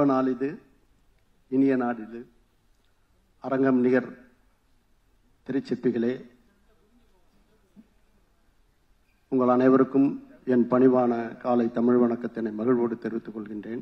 நாள் இது இனிய நாள் இது அரங்கம் நிகர் திருச்சிற்பிகளே உங்கள் அனைவருக்கும் என் பணிவான காலை தமிழ் வணக்கத்தினை மகிழ்வோடு தெரிவித்துக் கொள்கின்றேன்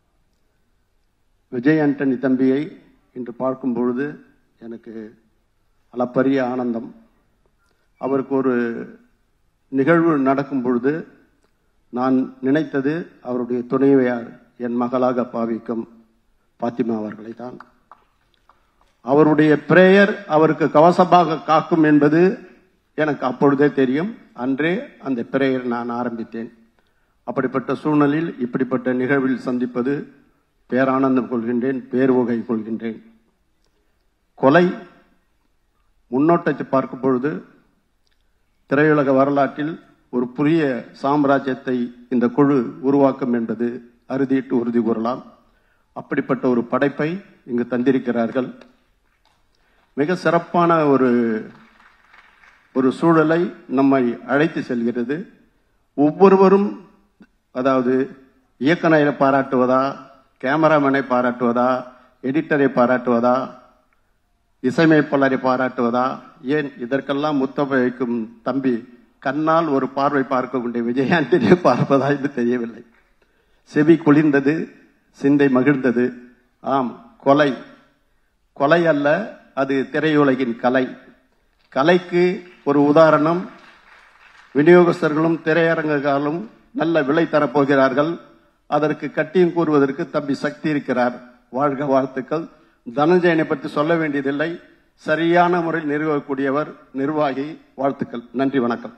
விஜய் ஆண்டனி தம்பியை இன்று பார்க்கும் பொழுது எனக்கு அளப்பரிய ஆனந்தம் அவருக்கு ஒரு நிகழ்வு நடக்கும் பொழுது நான் நினைத்தது அவருடைய துணைவியார் என் மகளாக பாவிக்கும் பாத்திமா அவர்களை தான் அவருடைய பிரேயர் அவருக்கு கவசமாக காக்கும் என்பது எனக்கு அப்பொழுதே தெரியும் அன்றே அந்த பிரேயர் நான் ஆரம்பித்தேன் அப்படிப்பட்ட சூழ்நிலையில் இப்படிப்பட்ட நிகழ்வில் சந்திப்பது பேரானந்தம் கொள்கின்றேன் பேர்வகை கொள்கின்றேன் கொலை முன்னோட்டத்தை பார்க்கும் பொழுது திரையுலக வரலாற்றில் ஒரு புதிய சாம்ராஜ்யத்தை இந்த குழு உருவாக்கும் என்பது அறுதியிட்டு உறுதி கூறலாம் அப்படிப்பட்ட ஒரு படைப்பை இங்கு தந்திருக்கிறார்கள் மிக சிறப்பான ஒரு ஒரு சூழலை நம்மை அழைத்து செல்கிறது ஒவ்வொருவரும் அதாவது இயக்குனரை பாராட்டுவதா கேமராமேனை பாராட்டுவதா எடிட்டரை பாராட்டுவதா இசையமைப்பாளரை பாராட்டுவதா ஏன் இதற்கெல்லாம் முத்தம் வைக்கும் தம்பி கண்ணால் ஒரு பார்வை பார்க்க வேண்டிய விஜயாண்டினை பார்ப்பதா என்று தெரியவில்லை செவி குளிர்ந்தது சிந்தை மகிழ்ந்தது ஆம் கொலை கொலை அல்ல அது திரையுலகின் கலை கலைக்கு ஒரு உதாரணம் விநியோகஸ்தர்களும் திரையரங்குகளும் நல்ல விலை தரப்போகிறார்கள் அதற்கு கட்டியம் கூறுவதற்கு தம்பி சக்தி இருக்கிறார் வாழ்க வாழ்த்துக்கள் தனஞ்சயனை பற்றி சொல்ல வேண்டியதில்லை சரியான முறையில் நிர்வகிக்கக்கூடியவர் நிர்வாகி வாழ்த்துக்கள் நன்றி வணக்கம்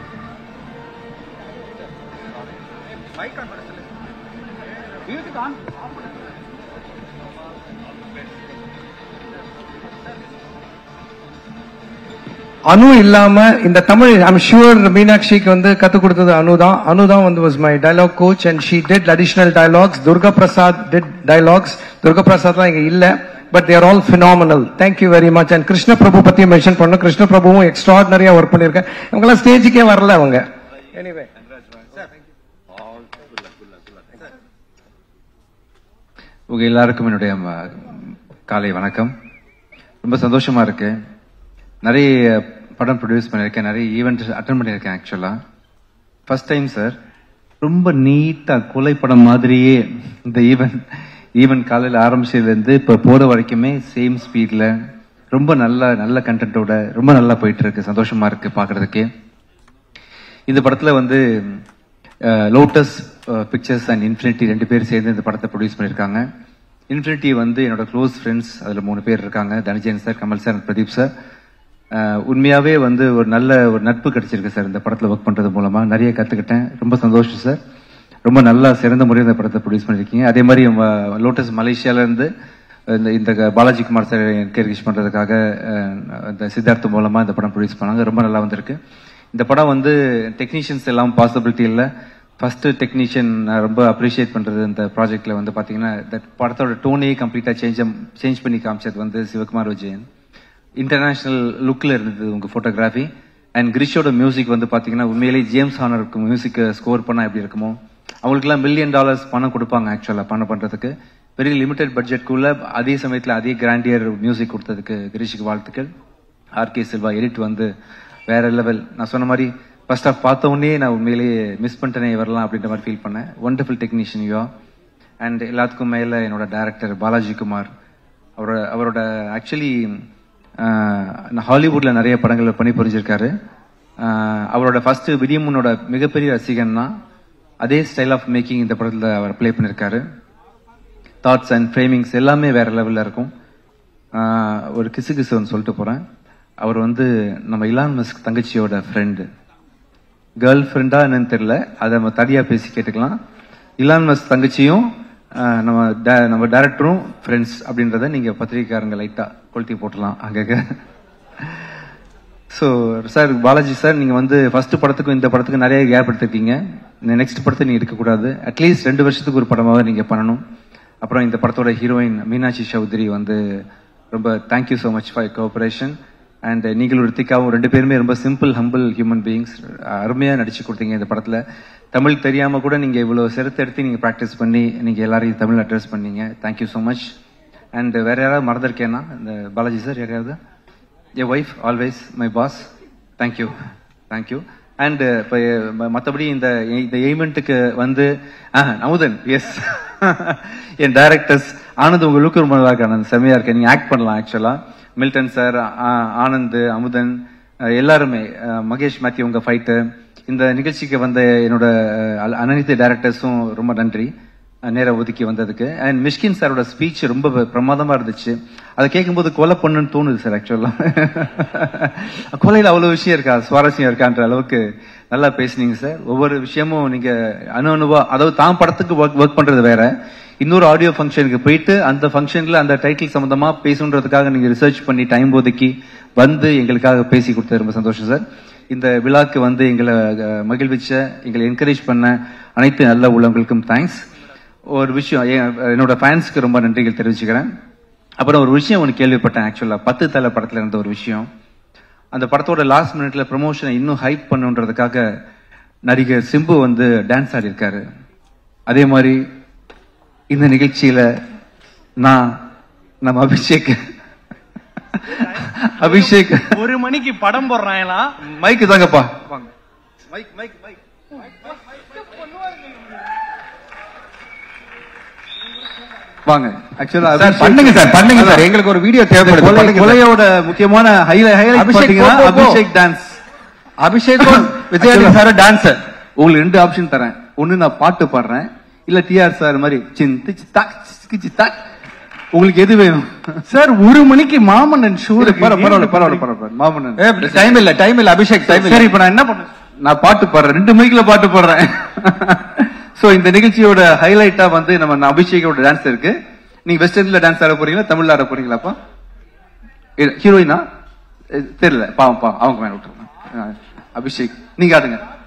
அனு இல்லாம இந்த தமிழ் ஐம் ஷுவர் மீனாட்சிக்கு வந்து கத்து கொடுத்தது அனு தான் அனு தான் வந்து was my dialogue coach and she did additional dialogues Durga Prasad did dialogues Durga Prasad தான் இங்க இல்ல but they're all phenomenal thank you very much and Krishna Prabhu பத்தி மென்ஷன் பண்ணோம் கிருஷ்ண பிரபுவும் எக்ஸ்ட்ராடினரியா ஒர்க் பண்ணிருக்கேன் இவங்க எல்லாம் ஸ்டேஜுக்கே வரல அவங்க எனிவே உங்க எல்லாருக்கும் என்னுடைய ம- காலை வணக்கம் ரொம்ப சந்தோஷமா இருக்கு நிறைய படம் ப்ரொடியூஸ் பண்ணியிருக்கேன் நிறைய ஈவெண்ட் அட்டன் பண்ணியிருக்கேன் ஆக்சுவலா ஃபர்ஸ்ட் டைம் சார் ரொம்ப நீட்டா கொலை படம் மாதிரியே இந்த ஈவெண்ட் ஈவெண்ட் காலையில் ஆரம்பிச்சதுலேருந்து இப்போ போற வரைக்குமே சேம் ஸ்பீட்ல ரொம்ப நல்ல நல்ல கண்டென்ட்டோட ரொம்ப நல்லா போயிட்டு இருக்கு சந்தோஷமா இருக்கு பார்க்கிறதுக்கே இந்த படத்துல வந்து லோட்டஸ் பிக்சர்ஸ் அண்ட் இன்ஃபினிட்டி ரெண்டு பேர் சேர்ந்து இந்த படத்தை ப்ரொடியூஸ் பண்ணியிருக்காங்க இன்ஃபினிட்டி வந்து என்னோட க்ளோஸ் ஃப்ரெண்ட்ஸ் அதுல மூணு பேர் இருக்காங்க Dhananjayan sir Kamal sir Pradeep sir அஹ், உண்மையாவே வந்து ஒரு நல்ல ஒரு நட்பு கிடைச்சிருக்கு சார் இந்த படத்துல ஒர்க் பண்றது மூலமா நிறைய கத்துக்கிட்டேன் ரொம்ப சந்தோஷம் சார் ரொம்ப நல்லா சிறந்த முறையில் இந்த படத்தை ப்ரொடியூஸ் பண்ணிருக்கீங்க அதே மாதிரி அஹ், லோட்டஸ் மலேசியால இருந்து இந்த இந்த பாலாஜி குமார் சார் என்கரேஜ் பண்றதுக்காக அஹ், இந்த சித்தார்த் மூலமா இந்த படம் ப்ரொடியூஸ் பண்ணாங்க ரொம்ப நல்லா வந்திருக்கு இந்த படம் வந்து டெக்னீஷியன்ஸ் எல்லாம் பாசிபிலிட்டி இல்லை ஃபர்ஸ்ட் டெக்னீஷியன் நான் ரொம்ப அப்ரிஷியேட் பண்றது இந்த ப்ராஜெக்ட்ல வந்து பாத்தீங்கன்னா இந்த படத்தோட டோனே கம்ப்ளீட்டா சேஞ்ச் சேஞ்ச் பண்ணி காமிச்சது வந்து சிவகுமார் விஜயன் இன்டர்நேஷனல் லுக்ல இருந்தது உங்க போட்டோகிராஃபி அண்ட் கிரிஷோட மியூசிக் வந்து பாத்தீங்கன்னா உண்மையிலேயே ஜேம்ஸ் ஹானருக்கு மியூசிக் ஸ்கோர் பண்ணா எப்படி இருக்குமோ அவங்களுக்குலாம் மில்லியன் டாலர்ஸ் பணம் கொடுப்பாங்க ஆக்சுவலா பணம் பண்றதுக்கு பெரிய லிமிடெட் பட்ஜெட்குள்ள அதே சமயத்துல அதே கிராண்டியர் மியூசிக் கொடுத்ததுக்கு கிரிஷுக்கு வாழ்த்துக்கள் ஆர்கே சில்வா எடிட் வந்து வேற லெவல் நான் சொன்ன மாதிரி ஃபர்ஸ்ட் ஆஃப் பார்த்த உடனே நான் உண்மையிலேயே மிஸ் பண்ணிட்டேனே வரலாம் அப்படின்ற மாதிரி ஃபீல் பண்ணேன் ஒண்டர்ஃபுல் டெக்னீஷியன் யூ அண்ட் எல்லாத்துக்கும் மேல என்னோட டைரக்டர் பாலாஜி குமார் அவரோட அவரோட ஆக்சுவலி நான் ஹாலிவுட்ல நிறைய படங்கள் பண்ணி புரிஞ்சிருக்காரு ஆஹ் அவரோட ஃபர்ஸ்ட் விடியமுனோட மிகப்பெரிய ரசிகன்னா அதே ஸ்டைல் ஆஃப் மேக்கிங் இந்த படத்துல அவர் ப்ளே பண்ணிருக்காரு தாட்ஸ் அண்ட் ஃப்ரேமிங்ஸ் எல்லாமே வேற லெவல்ல இருக்கும் ஆஹ் ஒரு கிசு கிசு ஒன்று சொல்லிட்டு போறேன் அவர் வந்து நம்ம இலான் மஸ்க் தங்கச்சியோட ஃப்ரெண்டு கேர்ள் ஃப்ரெண்டா என்னன்னு தெரியல அதை நம்ம தனியா பேசி கேட்டுக்கலாம் இலான் மஸ்க் தங்கச்சியும் ஆஹ் நம்ம da- நம்ம டைரக்டரும் ஃப்ரெண்ட்ஸ் அப்படின்றத நீங்க பத்திரிகைக்காரங்க லைட்டா கொளுத்தி போட்டலாம் அங்கங்க ஸோ சார் பாலாஜி சார் நீங்க வந்து ஃபர்ஸ்ட் படத்துக்கும் இந்த படத்துக்கும் நிறைய கேப் எடுத்துருக்கீங்க இந்த நெக்ஸ்ட் படத்தை நீங்க எடுக்கக்கூடாது அட்லீஸ்ட் ரெண்டு வருஷத்துக்கு ஒரு படமாவது நீங்க பண்ணணும் அப்புறம் இந்த படத்தோட ஹீரோயின் மீனாட்சி சௌத்ரி வந்து ரொம்ப thank you so much for cooperation and நீங்களும் ரித்திகாவும் ரெண்டு பேருமே ரொம்ப சிம்பிள் ஹம்பிள் ஹியூமன் பீயிங்ஸ் அருமையா நடிச்சு கொடுத்தீங்க இந்த படத்துல தமிழ் தெரியாம கூட நீங்க இவ்வளவு சிரத்தை எடுத்து நீங்க ப்ராக்டிஸ் பண்ணி நீங்க எல்லாரையும் தமிழ் அட்ரஸ் பண்ணீங்க தேங்க்யூ ஸோ மச் அண்ட் வேற யாராவது மறந்துருக்கேன்னா இந்த பாலாஜி சார் யாரையாவது a wife always my boss thank you thank you and இப்போ மற்றபடி இந்த இந்த எய்மெண்ட்டுக்கு வந்து ஆஹ், Amudhan S N directors Anand உங்க லுக்கு ரொம்ப நல்லா இருக்கு ஆனந்த் செம்மையா இருக்கு நீங்க ஆக்ட் பண்ணலாம் ஆக்சுவலா மில்டன் சார் ஆனந்த் அமுதன் அஹ், எல்லாருமே அஹ், மகேஷ் மேத்யூ உங்க ஃபைட்டு இந்த நிகழ்ச்சிக்கு வந்த என்னோட அஹ், அனைத்து டைரக்டர்ஸும் ரொம்ப நன்றி அஹ், நேரம் ஒதுக்கி வந்ததுக்கு அண்ட் மிஷ்கின் சாரோட ஸ்பீச் ரொம்ப பிரமாதமா இருந்துச்சு அதை கேட்கும்போது கொலை பண்ணுன்னு தோணுது சார் ஆக்சுவலா கொலையில அவ்வளவு விஷயம் இருக்கா சுவாரஸ்யம் இருக்கான்ற அளவுக்கு நல்லா பேசுனீங்க சார் ஒவ்வொரு விஷயமும் நீங்க அணு அணுவா அதாவது தான் படத்துக்கு ஒர்க் பண்றது வேற இன்னொரு ஆடியோ ஃபங்க்ஷனுக்கு போயிட்டு அந்த ஃபங்க்ஷன்ல அந்த டைட்டில் சம்பந்தமா பேசணுன்றதுக்காக நீங்க ரிசர்ச் பண்ணி டைம் ஒதுக்கி வந்து எங்களுக்காக பேசி கொடுத்தது ரொம்ப சந்தோஷம் சார் இந்த விழாக்கு வந்து எங்களை அஹ், மகிழ்விச்ச எங்களை என்கரேஜ் பண்ண அனைத்து நல்ல உள்ளவங்களுக்கும் தேங்க்ஸ் ஒரு விஷயம் என்- என்னோட ஃபேன்ஸ்க்கு ரொம்ப நன்றிகள் தெரிவிச்சுக்கிறேன் அப்புறம் ஒரு விஷயம் ஒன்று கேள்விப்பட்டேன் ஆக்சுவலா பத்து தலை படத்துல இருந்த ஒரு விஷயம் அந்த படத்தோட லாஸ்ட் மினிட்ல ப்ரமோஷனை இன்னும் ஹைப் பண்ணுன்றதுக்காக நடிகர் சிம்பு வந்து டான்ஸ் ஆடி இருக்காரு அதே மாதிரி இந்த நிகழ்ச்சியில நான் நம்ம அபிஷேக் அபிஷேக் ஒரு மணிக்கு படம் போடுறாங்களா மைக்கு தாங்கப்பா வாங்க மைக் மைக் மைக் வாங்க ஆக்சுவலா சார் பண்ணுங்க சார் பண்ணுங்க சார் எங்களுக்கு ஒரு வீடியோ தேவைப்படுது கொலை- பண்ணுங்க சார். கொலையோட முக்கியமான ஹைலைட் ஹைலைட் அபிஷேக், பாத்தீங்கன்னா போ, போ, போ. அபிஷேக் டான்ஸ் அபிஷேக்கும் விஜயானி சார் டான்சர் உங்களுக்கு ரெண்டு ஆப்ஷன் தரேன் ஒண்ணு நான் பாட்டு பாடுறேன் இல்ல டிஆர் சார் மாதிரி சிந்தி சித்தாக் சிக்கி சித்தாக் உங்களுக்கு எது வேணும் சார் ஒரு மணிக்கு மாமன்னன் ஷூர் பரவாயில்ல பரவாயில்ல பரவாயில்ல பரவாயில்ல மாமன்னன் டைம் இல்ல டைம் இல்ல அபிஷேக் டைம் இல்ல சரி இப்ப நான் என்ன பண்ணேன் நான் பாட்டு பாடுறேன் ரெண்டு மணிக்குல பாட்டு பாடுறேன் சோ இந்த நிகழ்ச்சியோட ஹைலைட்டா வந்து நம்ம அபிஷேகோட டான்ஸ் இருக்கு நீங்க வெஸ்டர்ன்ல டான்ஸ் ஆட போறீங்களா தமிழ்ல ஆட போறீங்களாப்பா ஹீரோயினா தெரியல பாவம் பா அவங்க மேல விட்டுருங்க அபிஷேக் நீங்க ஆடுங்க